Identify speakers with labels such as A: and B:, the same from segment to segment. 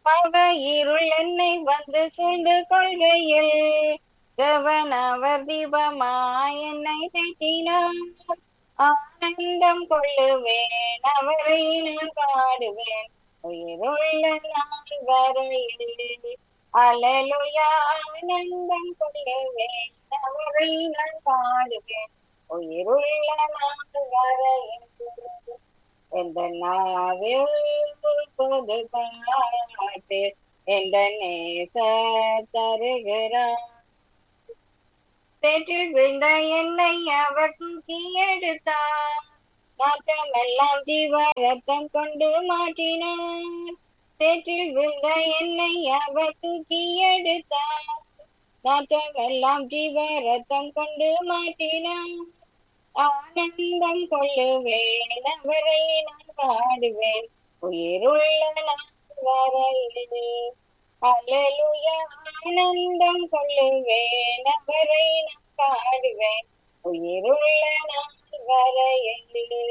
A: அவ இருள் என்னை வந்து சூழ்ந்து கொள்கையில் தேவன் அவர் தீபமாய் என்னை தேற்றினார் ஆனந்தம் கொள்ளுவேன் அவரை நான் பாடுவேன் உயிருள்ள நாள் வரையில் அலலுயா ஆனந்தம் கொள்ளுவேன் அவரை நான் பாடுவேன் உயிருள்ள நாள் வரையில் எந்த நாவில் புது பாட்டு எந்த நேச தருகிறார் சேற்றில் விழுந்த என்னை அவர் தூக்கி எடுத்தார் மாற்றமெல்லாம் ஜீவ ரத்தம் கொண்டு மாற்றினார் சேற்றில் விழுந்த என்னை அவர் தூக்கி எடுத்தார் மாற்றமெல்லாம் ஜீவ ரத்தம் கொண்டு மாற்றினார் ஆனந்தம் கொள்ளுவேன் அவரை நான் பாடுவேன் உயிருள்ள நான் வரையிலே அலலுயா ஆனந்தம் கொள்ளுவேன் அவரை நான் பாடுவேன் உயிருள்ள நான் வரையிலே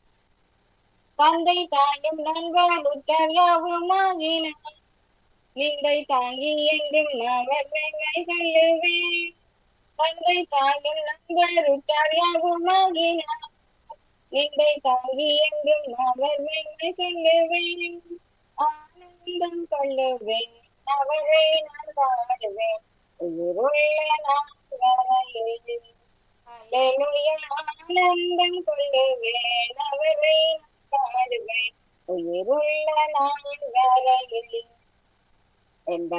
A: தந்தை தாயும் நண்பர் உத்தரவுமாகினார் நிந்தை தாங்கி என்றும் அவர் மேன்மை சொல்லுவேன் தந்தை தாயும் நண்பர் உத்தரவுமாகினார் நிந்தை தாங்கி என்றும் அவர் மேன்மை சொல்லுவேன் ஆனந்தம் கொள்ளுவேன் அவரை நான் பாடுவேன் உயிருள்ள நான் வரையில் அல்லேலூயா ஆனந்தம் கொள்ளுவேன் அவரை நான் பாடுவேன் உயிருள்ள நான் வரையில் எந்த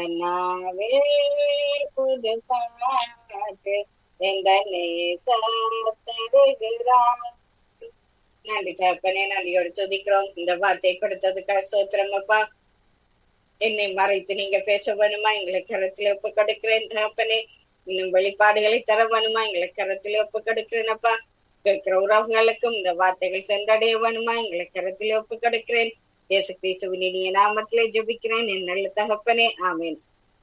A: நாவில் புது பாட்டு எந்த நேசம் தருகிறான் நன்றி தகப்பனே நன்றியோடு துதிக்கிறோம் இந்த வார்த்தை கொடுத்ததுக்காக சோத்திரம் அப்பா என்னை மறைத்து நீங்க பேச வேணுமா எங்களை கரத்துல ஒப்பு கொடுக்கிறேன் தகப்பனே இன்னும் வெளிப்பாடுகளை தர வேணுமா எங்களை கரத்துல ஒப்பு கொடுக்கிறேன் அப்பா கேட்கிற உறவுகளுக்கும் இந்த வார்த்தைகள் சென்றடைய வேணுமா எங்களை கரத்துல ஒப்பு கொடுக்கிறேன் இயேசு கிறிஸ்துவின் இனிய நாமத்திலே ஜெபிக்கிறேன் என் நல்ல தகப்பனே ஆமேன்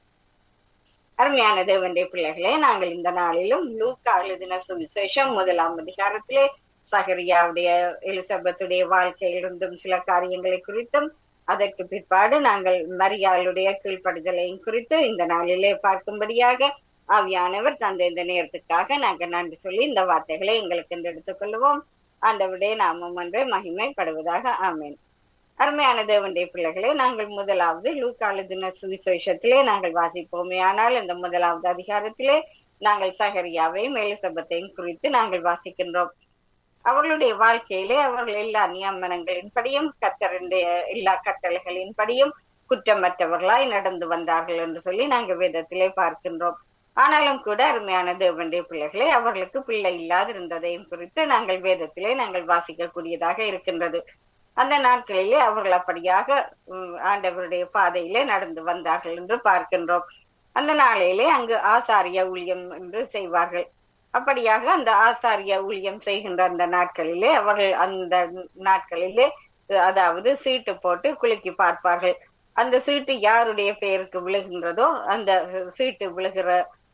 A: அருமையான தேவனுடைய பிள்ளைகளே நாங்கள் இந்த நாளிலும் லூக்கா எழுதின சுவிசேஷம் முதலாம் அதிகாரத்திலே சகரியாவுடைய எலிசபெத்துடைய வாழ்க்கையிலிருந்தும் சில காரியங்களை குறித்தும் அதற்கு பிற்பாடு நாங்கள் மரியாளுடைய கீழ்ப்படுதலையும் குறித்து இந்த நாளிலே பார்க்கும்படியாக ஆவியானவர் தந்த இந்த நேரத்துக்காக நாங்கள் நன்றி சொல்லி இந்த வார்த்தைகளை எங்களுக்கு என்று எடுத்துக் கொள்வோம் ஆண்டவருடைய நாமம் ஒன்றே மகிமைப்படுவதாக ஆமேன் அருமையான தேவனுடைய பிள்ளைகளே நாங்கள் முதலாவது லூக்காலு தின சுவிசேஷத்திலே நாங்கள் வாசிப்போமே ஆனால் இந்த முதலாவது அதிகாரத்திலே நாங்கள் சகரியாவையும் எலிசபெத்தையும் குறித்து நாங்கள் வாசிக்கின்றோம் அவர்களுடைய வாழ்க்கையிலே அவர்கள் எல்லா நியமனங்களின்படியும் கத்தருடைய எல்லா கட்டளைகளின்படியும் குற்றமற்றவர்களாய் நடந்து வந்தார்கள் என்று சொல்லி நாங்கள் வேதத்திலே பார்க்கின்றோம் ஆனாலும் கூட அருமையான தேவனுடைய பிள்ளைகளே அவர்களுக்கு பிள்ளை இல்லாதிருந்ததையும் குறித்து நாங்கள் வேதத்திலே நாங்கள் வாசிக்கக்கூடியதாக இருக்கின்றது அந்த நாட்களிலே அவர்கள் அப்படியாக ஆண்டவருடைய பாதையிலே நடந்து வந்தார்கள் என்று பார்க்கின்றோம் அந்த நாளிலே அங்கு ஆசாரிய ஊழியம் என்று செய்வார்கள் அப்படியாக அந்த ஆசாரிய ஊழியம் செய்கின்ற அந்த நாட்களிலே அவர்கள் அந்த நாட்களிலே அதாவது சீட்டு போட்டு குலுக்கி பார்ப்பார்கள் அந்த சீட்டு யாருடைய பெயருக்கு விழுகின்றதோ அந்த சீட்டு விழுகிற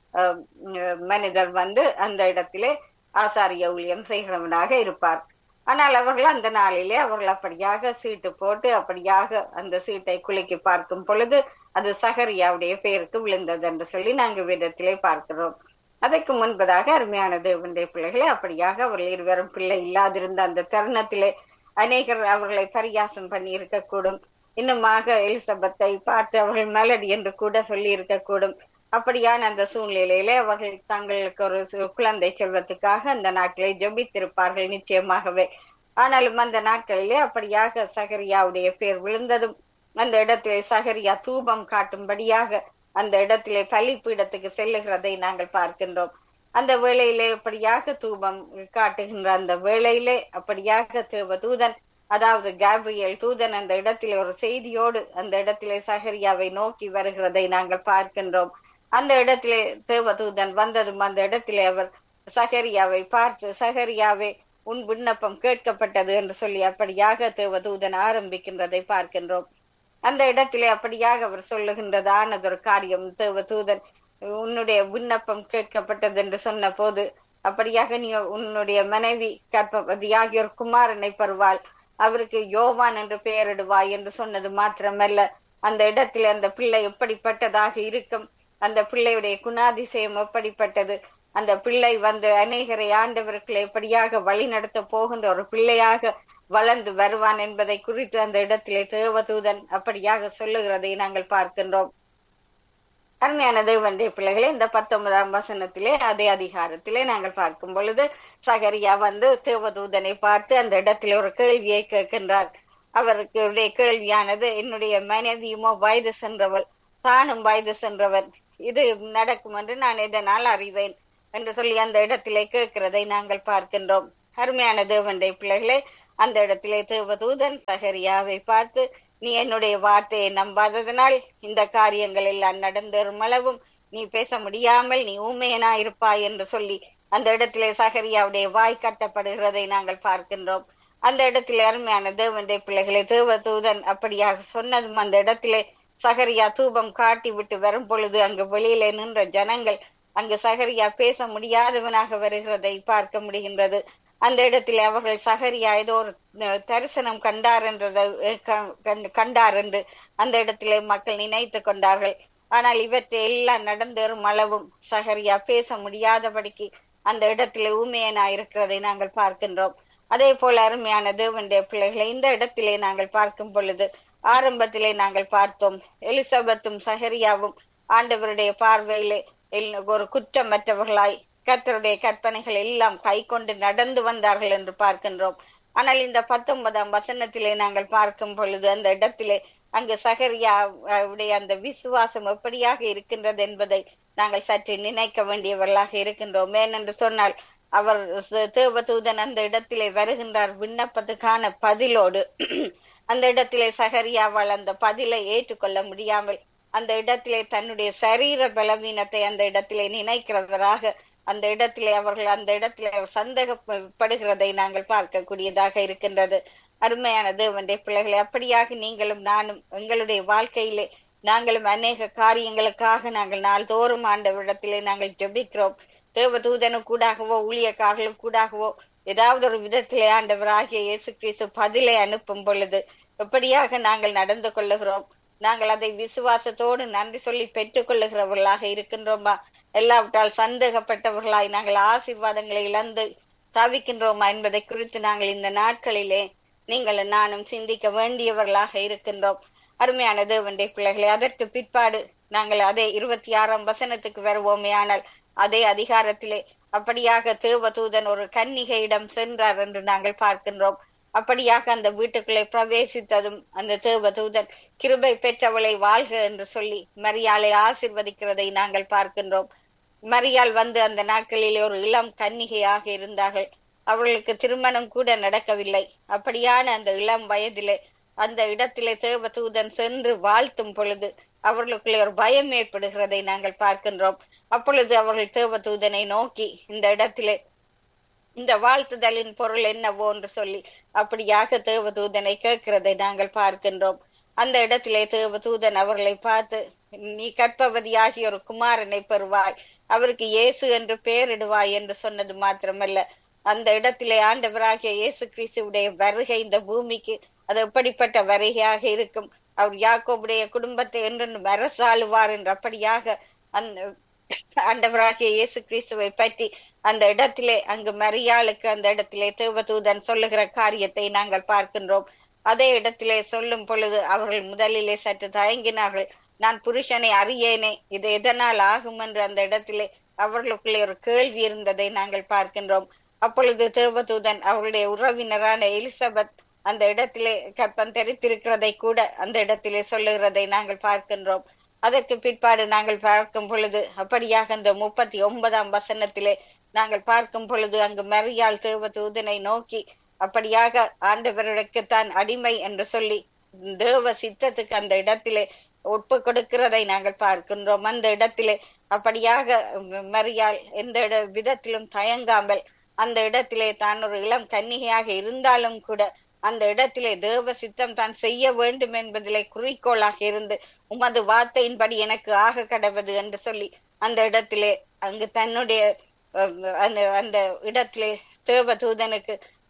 A: மனிதர் வந்து அந்த இடத்திலே ஆசாரிய ஊழியம் செய்கிறவனாக இருப்பார் ஆனால் அவர்கள் அந்த நாளிலே அவர்கள் அப்படியாக சீட்டு போட்டு அப்படியாக அந்த சீட்டை குலுக்கி பார்க்கும் பொழுது அது சகரியாவுடைய பெயருக்கு விழுந்தது என்று சொல்லி நாங்கள் விதத்திலே பார்க்கிறோம் அதற்கு முன்பதாக அருமையான தேவனுடைய பிள்ளைகளே அப்படியாக அவர்கள் இருவரும் பிள்ளை இல்லாதிருந்த அந்த தருணத்திலே அநேகர் அவர்களை பரியாசம் பண்ணி இருக்கக்கூடும் இன்னுமாக எலிசபெத்தை பார்த்து அவர்கள் மெலடி என்று கூட சொல்லி இருக்கக்கூடும் அப்படியான அந்த சூழ்நிலையிலே அவர்கள் தங்களுக்கு ஒரு குழந்தை செல்வத்துக்காக அந்த நாட்களை ஜபித்திருப்பார்கள் நிச்சயமாகவே ஆனாலும் அந்த நாட்களிலே அப்படியாக சகரியாவுடைய பேர் விழுந்ததும் அந்த இடத்திலே சகரியா தூபம் காட்டும்படியாக அந்த இடத்திலே பலிப்பீடத்துக்கு செல்லுகிறதை நாங்கள் பார்க்கின்றோம் அந்த வேளையிலே அப்படியாக தூபம் காட்டுகின்ற அந்த வேளையிலே அப்படியாக தேவ தூதன் அதாவது கேப்ரியல் தூதன் அந்த இடத்திலே ஒரு செய்தியோடு அந்த இடத்திலே சகரியாவை நோக்கி வருகிறதை நாங்கள் பார்க்கின்றோம் அந்த இடத்திலே தேவதூதன் வந்ததும் அந்த இடத்திலே அவர் சகரியாவை பார்த்து சகரியாவே உன் விண்ணப்பம் கேட்கப்பட்டது என்று சொல்லி அப்படியாக தேவதூதன் ஆரம்பிக்கின்றதை பார்க்கின்றோம் அந்த இடத்திலே அப்படியாக அவர் சொல்லுகின்றதானதொரு காரியம் தேவதூதன் உன்னுடைய விண்ணப்பம் கேட்கப்பட்டது என்று சொன்ன போது அப்படியாக நீ உன்னுடைய மனைவி கற்பவதியாகிய ஒரு குமாரனை பருவாள் அவருக்கு யோவான் என்று பெயரிடுவாய் என்று சொன்னது மாத்திரமல்ல அந்த இடத்துல அந்த பிள்ளை எப்படிப்பட்டதாக இருக்கும் அந்த பிள்ளையுடைய குணாதிசயம் எப்படிப்பட்டது அந்த பிள்ளை வந்து அநேகரை ஆண்டவர்களை எப்படியாக வழி நடத்த போகின்ற ஒரு பிள்ளையாக வளர்ந்து வருவான் என்பதை குறித்து அந்த இடத்திலே தேவதூதன் அப்படியாக சொல்லுகிறதை நாங்கள் பார்க்கின்றோம் அருமையான தேவனுடைய பிள்ளைகளே இந்த பத்தொன்பதாம் வசனத்திலே அதே அதிகாரத்திலே நாங்கள் பார்க்கும் பொழுது சகரியா வந்து தேவதூதனை பார்த்து அந்த இடத்திலே ஒரு கேள்வியை கேட்கின்றார் அவருக்கு உடைய கேள்வியானது என்னுடைய மனைவியுமோ வயது சென்றவள் தானும் வயது சென்றவன் இது நடக்கும் என்று நான் எதனால் அறிவேன் என்று சொல்லி அந்த இடத்திலே கேட்கிறதை நாங்கள் பார்க்கின்றோம் அருமையான தேவனுடைய பிள்ளைகளே அந்த இடத்திலே தேவதூதன் சகரியாவை பார்த்து நீ என்னுடைய வார்த்தையை நம்பாததனால் இந்த காரியங்கள் எல்லாம் நடந்தேறும் அளவும் நீ பேச முடியாமல் நீ ஊமையனா இருப்பாய் என்று சொல்லி அந்த இடத்திலே சகரியாவுடைய வாய் கட்டப்படுகிறதை நாங்கள் பார்க்கின்றோம் அந்த இடத்திலே அருமையான தேவனுடைய பிள்ளைகளை தேவதூதன் அப்படியாக சொன்னதும் அந்த இடத்திலே சகரியா தூபம் காட்டி விட்டு வரும் பொழுது அங்கு வெளியிலே நின்ற ஜனங்கள் அங்கு சகரியா பேச முடியாதவனாக வருகிறதை பார்க்க முடிகின்றது அந்த இடத்தில் அவர்கள் சகரியா ஏதோ ஒரு தரிசனம் கண்டார் என்றதை கண்டார் என்று அந்த இடத்திலே மக்கள் நினைத்து கொண்டார்கள் ஆனால் இவற்றை எல்லாம் நடந்தேறும் அளவும் சகரியா பேச முடியாதபடிக்கு அந்த இடத்திலே ஊமையனா இருக்கிறதை நாங்கள் பார்க்கின்றோம் அதே போல அருமையான தேவனுடைய பிள்ளைகளை இந்த இடத்திலே நாங்கள் பார்க்கும் பொழுது ஆரம்பத்திலே நாங்கள் பார்த்தோம் எலிசபெத்தும் சஹரியாவும் ஆண்டவருடைய பார்வையிலே ஒரு குற்றமற்றவர்களாய் கர்த்தருடைய கற்பனைகள் எல்லாம் கை கொண்டு நடந்து வந்தார்கள் என்று பார்க்கின்றோம் ஆனால் இந்த பத்தொன்பதாம் வசனத்திலே நாங்கள் பார்க்கும் பொழுது அந்த இடத்திலே அங்கு சகரியாவுடைய அந்த விசுவாசம் எப்படியாக இருக்கின்றது என்பதை நாங்கள் சற்று நினைக்க வேண்டியவர்களாக இருக்கின்றோம் ஏனென்று சொன்னால் அவர் தேவதூதன் அந்த இடத்திலே வருகின்றார் விண்ணப்பத்துக்கான பதிலோடு அந்த இடத்திலே சகரியாவால் அந்த பதிலை ஏற்றுக்கொள்ள முடியாமல் அந்த இடத்திலே தன்னுடைய சரீர பலவீனத்தை அந்த இடத்திலே நினைக்கிறவராக அந்த இடத்திலே அவர்கள் அந்த இடத்திலே சந்தேகப்படுகிறதை நாங்கள் பார்க்கக்கூடியதாக இருக்கின்றது அருமையான தேவனுடைய பிள்ளைகளை அப்படியாக நீங்களும் நானும் எங்களுடைய வாழ்க்கையிலே நாங்களும் அநேக காரியங்களுக்காக நாங்கள் நாள்தோறும் ஆண்டவரிடத்திலே நாங்கள் ஜெபிக்கிறோம் தேவ தூதனு கூடாகவோ ஊழியக்காரர்களும் கூடாகவோ ஏதாவது ஒரு விதத்திலே ஆண்டவராகிய இயேசு கிறிஸ்து பதிலை அனுப்பும் பொழுது எப்படியாக நாங்கள் நடந்து கொள்ளுகிறோம் நாங்கள் அதை விசுவாசத்தோடு நன்றி சொல்லி பெற்றுக் கொள்ளுகிறவர்களாக இருக்கின்றோமா எல்லாவற்றால் சந்தேகப்பட்டவர்களாய் நாங்கள் ஆசீர்வாதங்களை இழந்து தவிக்கின்றோமா என்பதை குறித்து நாங்கள் இந்த நாட்களிலே நீங்கள் நானும் சிந்திக்க வேண்டியவர்களாக இருக்கின்றோம் அருமையான தேவனுடைய பிள்ளைகளை அதற்கு பிற்பாடு நாங்கள் அதே இருபத்தி ஆறாம் வசனத்துக்கு வருவோமே ஆனால் அதே அதிகாரத்திலே அப்படியாக தேவதூதன் ஒரு கன்னிகையிடம் சென்றார் என்று நாங்கள் பார்க்கின்றோம் அப்படியாக அந்த வீட்டுக்குள்ளே பிரவேசித்ததும் அந்த தேவதூதன் கிருபை பெற்றவளை வாழ்க என்று சொல்லி மரியாளை ஆசிர்வதிக்கிறதை நாங்கள் பார்க்கின்றோம் மரியாள் வந்து அந்த நாட்களிலே ஒரு இளம் கன்னிகையாக இருந்தார்கள் அவர்களுக்கு திருமணம் கூட நடக்கவில்லை அப்படியான அந்த இளம் வயதிலே அந்த இடத்திலே தேவதூதன் சென்று வாழ்த்தும் பொழுது அவர்களுக்குள்ளே ஒரு பயம் ஏற்படுகிறதை நாங்கள் பார்க்கின்றோம் அப்பொழுது அவர்கள் தேவதூதனை நோக்கி இந்த இடத்திலே இந்த வாழ்த்துதலின் பொருள் என்னவோ என்று சொல்லி அப்படியாக தேவதூதனை கேட்கிறதை நாங்கள் பார்க்கின்றோம் அந்த இடத்திலே தேவதூதன் அவர்களை பார்த்து நீ கற்பவதியாகி ஒரு குமாரனை பெறுவாய் அவருக்கு இயேசு என்று பெயரிடுவாய் என்று சொன்னது மாத்திரமல்ல அந்த இடத்திலே ஆண்டவராகிய இயேசு கிறிஸ்துவுடைய வருகை இந்த பூமிக்கு அது எப்படிப்பட்ட வருகையாக இருக்கும் அவர் யாக்கோபுடைய குடும்பத்தை என்று அரசாளுவார் என்று அப்படியாக அந்த ஆண்டவராகிய இயேசு கிறிஸ்துவை பற்றி அந்த இடத்திலே அங்கு மரியாளுக்கு அந்த இடத்திலே தேவதூதன் சொல்லுகிற காரியத்தை நாங்கள் பார்க்கின்றோம் அதே இடத்திலே சொல்லும் பொழுது அவர்கள் முதலிலே சற்று தயங்கினார்கள் நான் புருஷனை அறியேனே இது எதனால் ஆகும் என்று அந்த இடத்திலே அவர்களுக்குள்ளே ஒரு கேள்வி இருந்ததை நாங்கள் பார்க்கின்றோம் அப்பொழுது தேவதூதன் அவருடைய உறவினரான எலிசபெத் அந்த இடத்திலே கற்பம் தெரித்திருக்கிறதை கூட அந்த இடத்திலே சொல்லுகிறதை நாங்கள் பார்க்கின்றோம் அதற்கு பிற்பாடு நாங்கள் பார்க்கும் பொழுது அப்படியாக அந்த முப்பத்தி ஒன்பதாம் வசனத்திலே நாங்கள் பார்க்கும் பொழுது அங்கு மரியாள் தேவதூதனை நோக்கி அப்படியாக ஆண்டவருக்கு தான் அடிமை என்று சொல்லி தேவ சித்தத்துக்கு அந்த இடத்திலே ஒப்பு கொடுக்கிறதை நாங்கள் பார்க்கின்றோம் அந்த இடத்திலே அப்படியாக மரியாள் எந்த இட விதத்திலும் தயங்காமல் அந்த இடத்திலே தான் ஒரு இளம் கன்னிகையாக இருந்தாலும் கூட அந்த இடத்திலே தேவ சித்தம் தான் செய்ய வேண்டும் என்பதிலே குறிக்கோளாக இருந்து உமது வார்த்தையின்படி எனக்கு ஆக கடவது என்று சொல்லி அந்த இடத்திலே அங்கு தன்னுடைய அந்த அந்த இடத்திலே தேவ தூதனுக்கு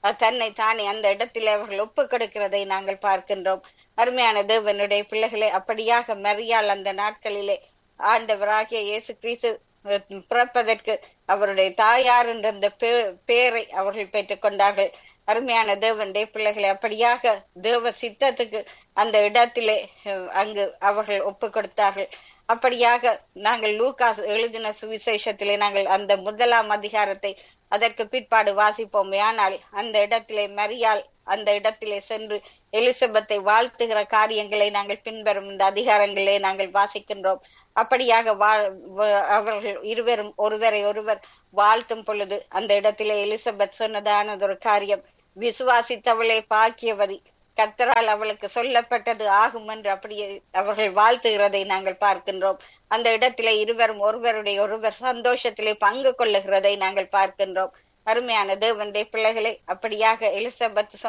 A: அஹ், தன்னை தானே அந்த இடத்தில் அவர்கள் ஒப்பு கொடுக்கிறதை நாங்கள் பார்க்கின்றோம் அருமையான தேவனுடைய பிள்ளைகளை அப்படியாக மரியாள் அந்த நாட்களிலே ஆண்டவராகிய இயேசு கிறிஸ்து அஹ், பிறப்பதற்கு அவருடைய தாயார் என்ற அந்த பே- பேரை அவர்கள் பெற்றுக் கொண்டார்கள் அருமையான தேவனுடைய பிள்ளைகளை அப்படியாக தேவ சித்தத்துக்கு அந்த இடத்திலே அஹ், அங்கு அவர்கள் ஒப்பு கொடுத்தார்கள் அப்படியாக நாங்கள் லூகாஸ் எழுதின சுவிசேஷத்திலே நாங்கள் அந்த முதலாம் அதிகாரத்தை அதற்கு பிற்பாடு வாசிப்போம் ஆனால் அந்த இடத்திலே மரியாள் அந்த இடத்திலே சென்று எலிசபெத்தை வாழ்த்துகிற காரியங்களை நாங்கள் பின்வரும் இந்த அதிகாரங்களிலே நாங்கள் வாசிக்கின்றோம் அப்படியாக வாழ் வ- அவர்கள் இருவரும் ஒருவரை ஒருவர் வாழ்த்தும் பொழுது அந்த இடத்திலே எலிசபெத் சொன்னதானதொரு காரியம் விசுவாசித்தவளே பாக்கியவதி கர்த்தரால் அவளுக்கு சொல்லப்பட்டது ஆகும் என்று அப்படியே அவர்கள் வாழ்த்துகிறதை நாங்கள் பார்க்கின்றோம் அந்த இடத்திலே இருவரும் ஒருவருடைய ஒருவர் சந்தோஷத்திலே பங்கு கொள்ளுகிறதை நாங்கள் பார்க்கின்றோம் அருமையான தேவனுடைய பிள்ளைகளை அப்படியாக எலிசபெத் சொன்ன